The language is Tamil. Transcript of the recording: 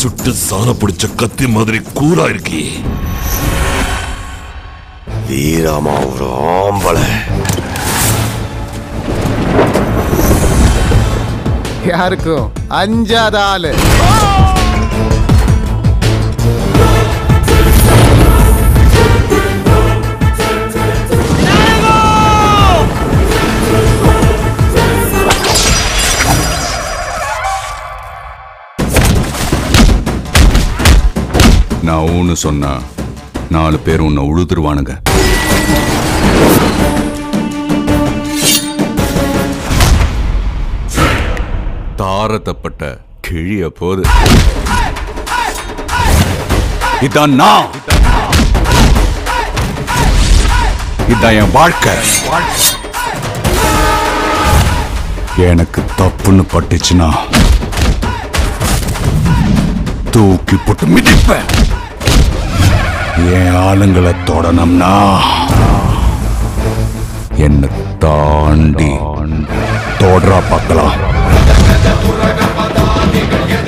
சுட்டு சாண பிடிச்ச கத்தி மாதிரி கூரா இருக்கி வீரமா ஒரு ஆம்பளை யாருக்கும் அஞ்சாத ஆளு நான் ஊன்னு சொன்னா நாலு பேர் உன்னை உழுதுருவானுங்க தாரத்தப்பட்ட கிழிய போது இதான் நான் இதான் என் வாழ்க்கை எனக்கு தப்புன்னு பட்டுச்சுன்னா தூக்கி போட்டு மிதிப்பேன் என் ஆளுங்களை தொடணும்னா என்னை தாண்டி தொடரா பார்க்கலாம்